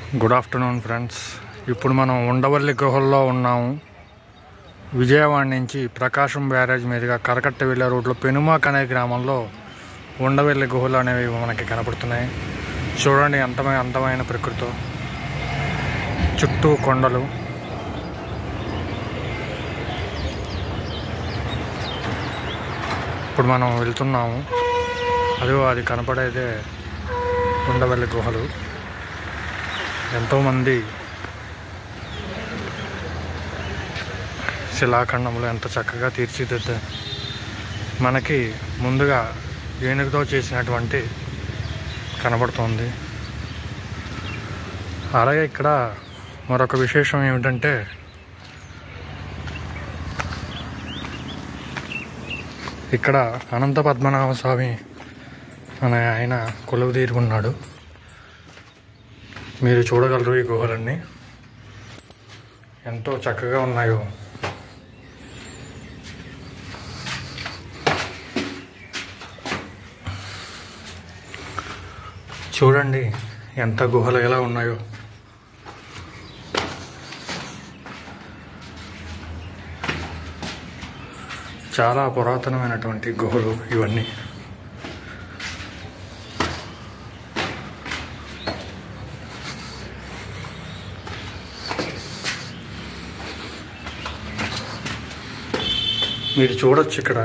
good afternoon friends ఇప్పుడు మనం ఉండవల్లి గుహల్లో ఉన్నాము విజయవాడ నుంచి ప్రకాశం బ్యారేజ్ మీదుగా కరకట్ట వెళ్ళే రోడ్లో పెనుమాక్ అనే గ్రామంలో ఉండవల్లి గుహలు అనేవి మనకి కనపడుతున్నాయి చూడండి అంతమైన అందమైన ప్రకృతితో చుట్టూ కొండలు ఇప్పుడు మనం వెళ్తున్నాము అదిగో అది కనపడేదే ఉండవల్లి గుహలు ఎంతోమంది శిలాఖండములు ఎంత చక్కగా తీర్చిదిద్దా మనకి ముందుగా ఏనుగుతో చేసినటువంటి కనబడుతోంది అలాగే ఇక్కడ మరొక విశేషం ఏమిటంటే ఇక్కడ అనంత పద్మనాభ స్వామి అనే ఆయన కొలువు తీరుకున్నాడు మీరు చూడగలరు ఈ గుహలన్నీ ఎంతో చక్కగా ఉన్నాయో చూడండి ఎంత గుహలు ఎలా ఉన్నాయో చాలా పురాతనమైనటువంటి గుహలు ఇవన్నీ మీరు చూడొచ్చు ఇక్కడ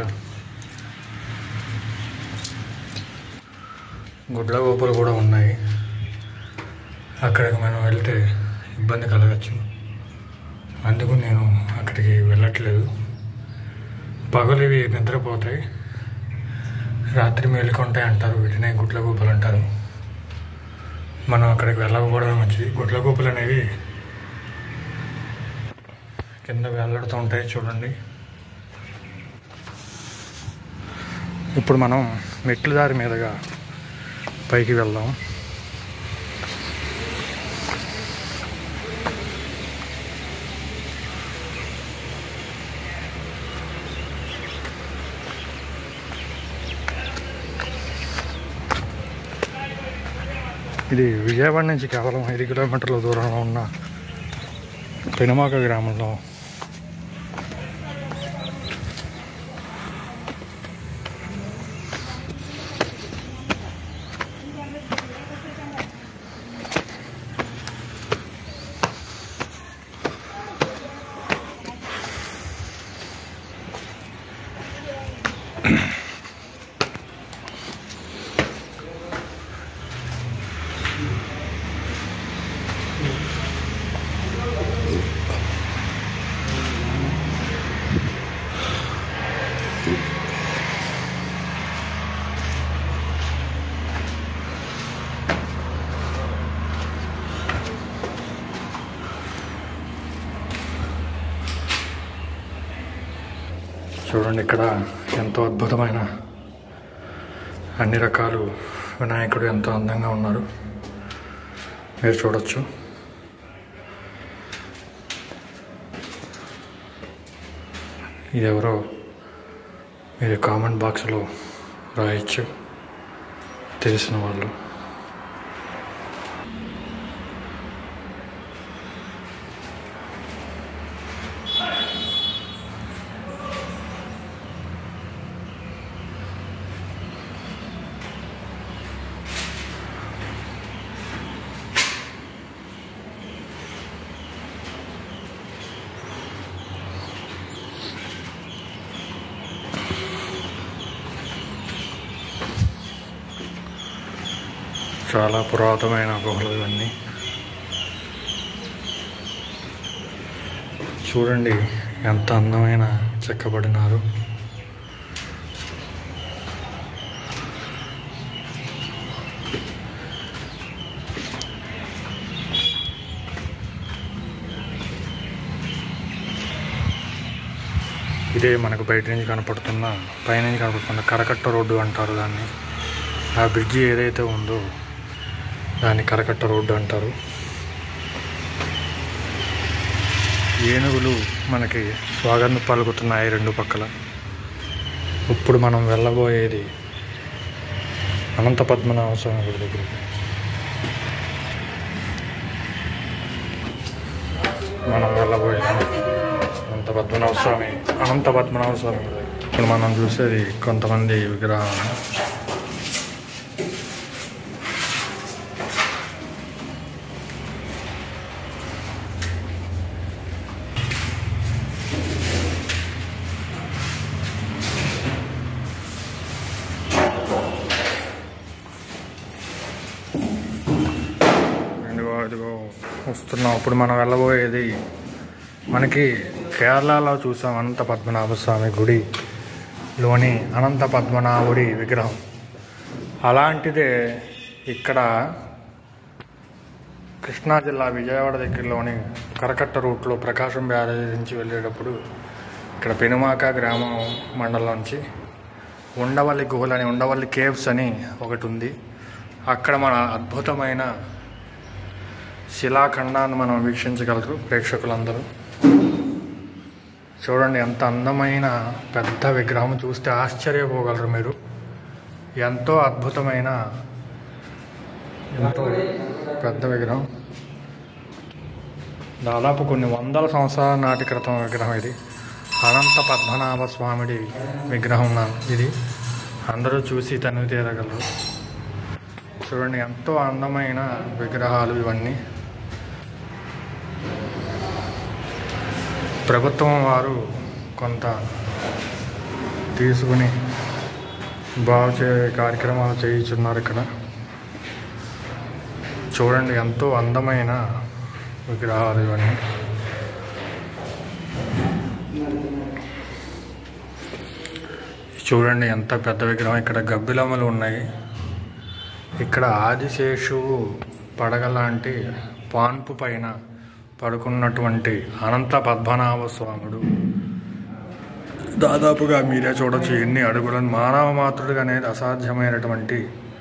గుడ్ల గోపులు కూడా ఉన్నాయి అక్కడికి మనం వెళ్తే ఇబ్బంది కలగచ్చు అందుకు నేను అక్కడికి వెళ్ళట్లేదు పగలు ఇవి నిద్రపోతాయి రాత్రి మేలుకుంటాయి అంటారు వీటినే గుడ్ల గోపులు అంటారు మనం అక్కడికి వెళ్ళకపోవడం మంచిది గుడ్ల గోపులు అనేవి కింద వెళ్ళడుతూ ఉంటాయి చూడండి ఇప్పుడు మనం మెట్ల దారి మీదుగా పైకి వెళ్దాం ఇది విజయవాడ నుంచి కేవలం ఐదు కిలోమీటర్ల దూరంలో ఉన్న పెనుమాక గ్రామంలో చూడండి ఇక్కడ ఎంతో అద్భుతమైన అన్ని రకాలు వినాయకుడు ఎంతో అందంగా ఉన్నారు మీరు చూడొచ్చు ఇది ఎవరో మీరు కామెంట్ బాక్స్లో రాయొచ్చు తెలిసిన వాళ్ళు చాలా పురాతనమైన గుహలు ఇవన్నీ చూడండి ఎంత అందమైన చెక్కబడినారు ఇదే మనకు బయట నుంచి కనపడుతున్న పైనుంచి కనపడుతున్న కరకట్ట రోడ్డు అంటారు దాన్ని ఆ బ్రిడ్జి ఏదైతే ఉందో దాన్ని కరకట్ట రోడ్డు అంటారు ఏనుగులు మనకి స్వాగతం పలుకుతున్నాయి రెండు పక్కల ఇప్పుడు మనం వెళ్ళబోయేది అనంత పద్మనాభ స్వామి గుడి దగ్గరికి పద్మనాభ స్వామి అనంత పద్మనాభ స్వామి ఇప్పుడు మనం చూసేది కొంతమంది విగ్రహం ఇదిగో ఇదిగో వస్తున్నాం ఇప్పుడు మనం వెళ్ళబోయేది మనకి కేరళలో చూసాం అనంత పద్మనాభ స్వామి గుడిలోని అనంత పద్మనాభుడి విగ్రహం అలాంటిదే ఇక్కడ కృష్ణా జిల్లా విజయవాడ దగ్గరలోని కరకట్ట రూట్లో ప్రకాశం బ్యారేజ్ నుంచి వెళ్ళేటప్పుడు ఇక్కడ పెనుమాక గ్రామం మండలం నుంచి ఉండవల్లి గుహలు అని ఉండవల్లి కేవ్స్ అని ఒకటి ఉంది అక్కడ మన అద్భుతమైన శిలాఖండాన్ని మనం వీక్షించగలరు ప్రేక్షకులందరూ చూడండి ఎంత అందమైన పెద్ద విగ్రహం చూస్తే ఆశ్చర్యపోగలరు మీరు ఎంతో అద్భుతమైన ఎంతో పెద్ద విగ్రహం దాదాపు కొన్ని వందల సంవత్సరాల నాటి క్రితం విగ్రహం ఇది అనంత పద్మనాభ స్వామిడి విగ్రహం నా- ఇది అందరూ చూసి తనివి తీరగలరు చూడండి ఎంతో అందమైన విగ్రహాలు ఇవన్నీ ప్రభుత్వం వారు కొంత తీసుకుని బాగు చే కార్యక్రమాలు చేయించున్నారు ఇక్కడ చూడండి ఎంతో అందమైన విగ్రహాలు ఇవన్నీ చూడండి ఎంత పెద్ద విగ్రహం ఇక్కడ గబ్బిలమ్మలు ఉన్నాయి ఇక్కడ ఆదిశేషువు పడగ లాంటి పాన్పు పైన పడుకున్నటువంటి అనంత పద్మనాభ స్వాముడు దాదాపుగా మీరే చూడొచ్చు ఎన్ని అడుగులను మానవ మాతృడిగా అనేది అసాధ్యమైనటువంటి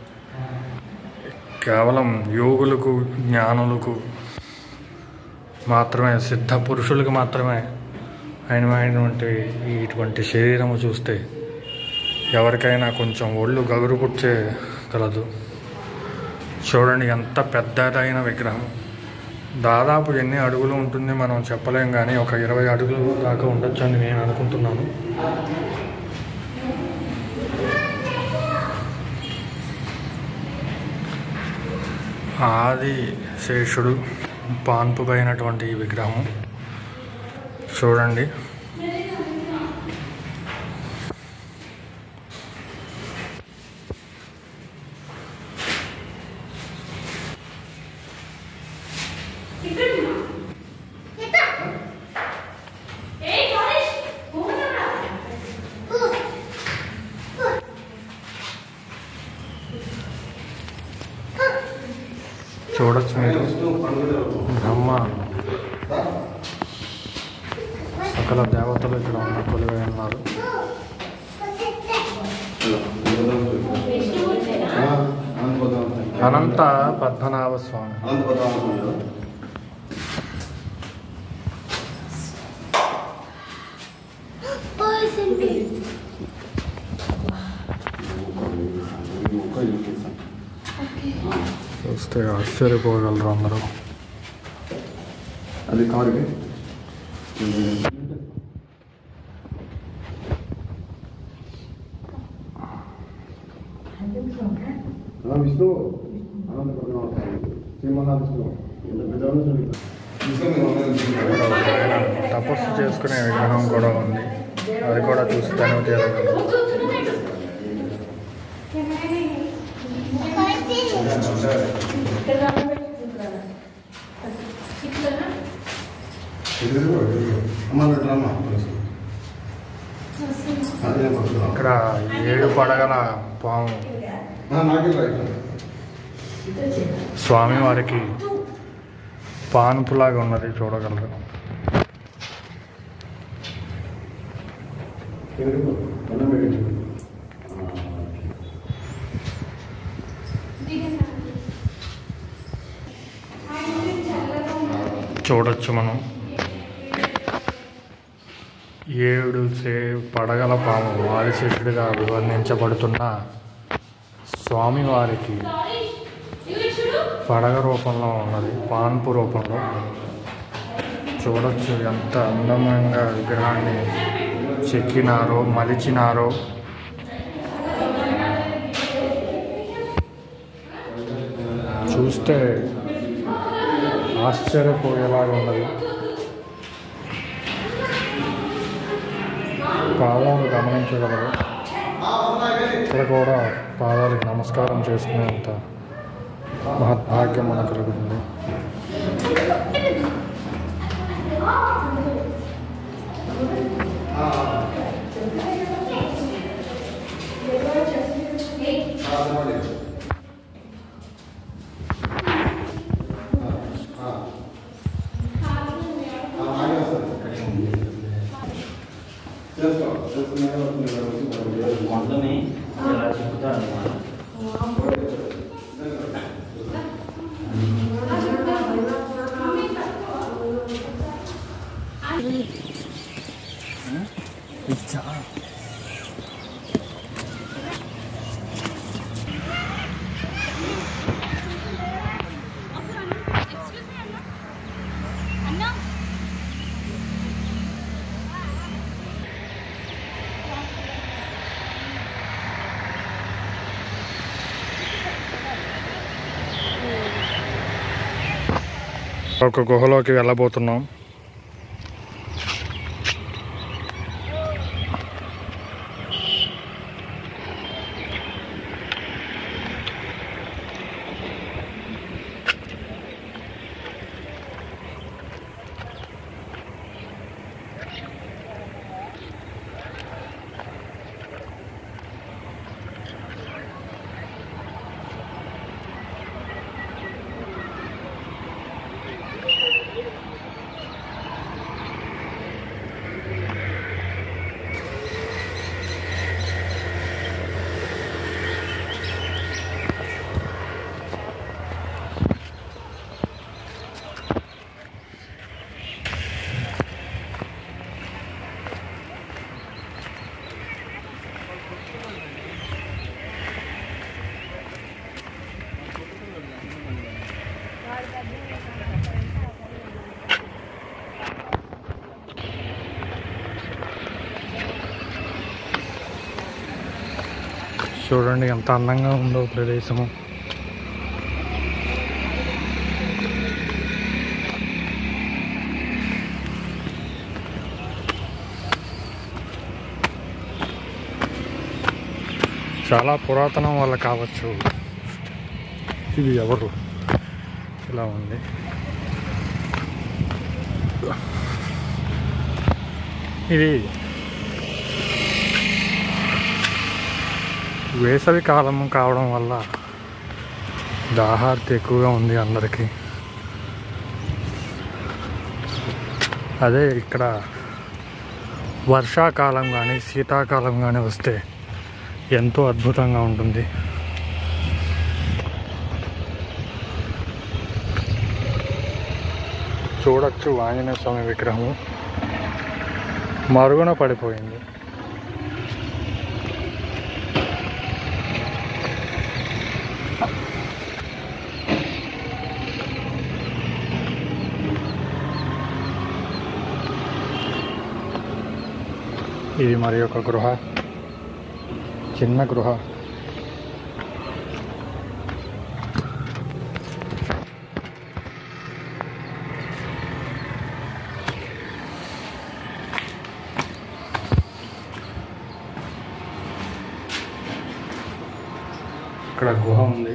కేవలం యోగులకు జ్ఞానులకు మాత్రమే సిద్ధ పురుషులకు మాత్రమే అయినటువంటి ఈ ఇటువంటి శరీరము చూస్తే ఎవరికైనా కొంచెం ఒళ్ళు గగురు పుచ్చే కలదు చూడండి ఎంత పెద్దదైన విగ్రహం దాదాపు ఎన్ని అడుగులు ఉంటుంది మనం చెప్పలేం కానీ ఒక ఇరవై అడుగులు దాకా ఉండొచ్చు అని నేను అనుకుంటున్నాను ఆది శేషుడు పాన్పుపైనటువంటి ఈ విగ్రహం చూడండి చూడొచ్చు మీరు బ్రహ్మ సకల దేవతలు ఇక్కడ ఉన్న కొలువై ఉన్నారు అనంత పద్మనాభ స్వామి చూస్తే ఆశ్చర్యపోగలరు అందరూ అది కావాలి విష్ణు అనంత పద్మనాభ శ్రీమన్నాథ విష్ణు ఇక్కడ ఒక ఆయన తపస్సు చేసుకునే విగ్రహం కూడా ఉంది అది కూడా చూసి తనివి తీరగలరు అమ్మ పెట్టరమ్మా అదే పడుతున్నా ఇక్కడ ఏడు పడగల పాము నాకే రైట్ స్వామివారికి పానుపులాగా ఉన్నది చూడగలరు చూడొచ్చు మనం ఏడు సే పడగల పాము ఆదిశేషుడిగా అభివర్ణించబడుతున్న స్వామివారికి పడగ రూపంలో ఉన్నది పాన్పు రూపంలో చూడొచ్చు ఎంత అందమైన విగ్రహాన్ని చెక్కినారో మలిచినారో చూస్తే ఆశ్చర్యపోయేలాగా ఉన్నది పాదాలు గమనించగలరు ఇక్కడ కూడా పాదాలకు నమస్కారం చేసుకునేంత మహద్భాగ్యం మనకు కలుగుతుంది చేసుకో చేసుకున్నాక వస్తుంది వంటని ఇలా చెప్తారు అన్నమాట అన్నా ఒక గుహలోకి వెళ్ళబోతున్నాం చూడండి ఎంత అందంగా ఉందో ప్రదేశము చాలా పురాతనం వల్ల కావచ్చు ఇది ఎవరు ఇలా ఉంది ఇది వేసవి కాలం కావడం వల్ల దాహార్తి ఎక్కువగా ఉంది అందరికీ అదే ఇక్కడ వర్షాకాలం కానీ శీతాకాలం కానీ వస్తే ఎంతో అద్భుతంగా ఉంటుంది చూడొచ్చు ఆంజనేయ స్వామి విగ్రహము మరుగున పడిపోయింది ఇది మరి ఒక గృహ చిన్న గృహ ఇక్కడ గుహ ఉంది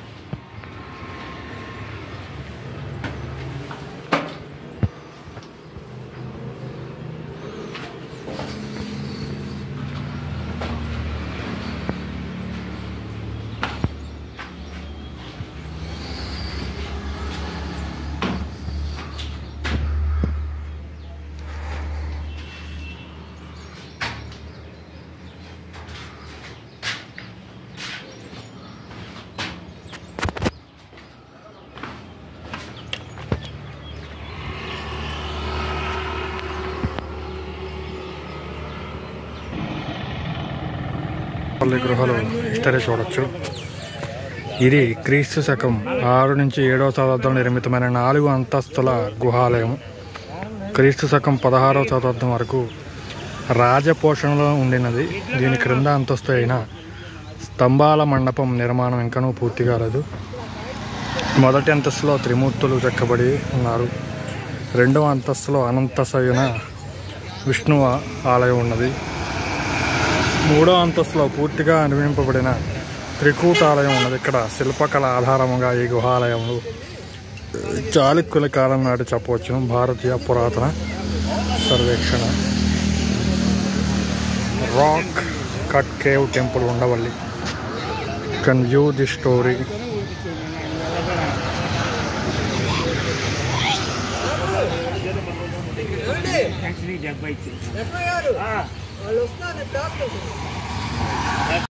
పల్లె గృహలు ఇతరే చూడొచ్చు ఇది క్రీస్తు శకం ఆరు నుంచి ఏడవ శతాబ్దంలో నిర్మితమైన నాలుగు అంతస్తుల గుహాలయం క్రీస్తు శకం పదహారవ శతాబ్దం వరకు రాజపోషణలో ఉండినది దీని క్రింద అంతస్తు అయిన స్తంభాల మండపం నిర్మాణం ఇంకనూ పూర్తి కాలేదు మొదటి అంతస్తులో త్రిమూర్తులు చెక్కబడి ఉన్నారు రెండవ అంతస్తులో అనంతశయన విష్ణు ఆలయం ఉన్నది మూడో అంతస్తులో పూర్తిగా నిర్మింపబడిన త్రికూటాలయం ఉన్నది ఇక్కడ శిల్పకళ ఆధారముగా ఈ గుహాలయంలో చాళుక్యుల కాలం నాటి చెప్పవచ్చును భారతీయ పురాతన సర్వేక్షణ rock cut cave temple Undavalli can view the story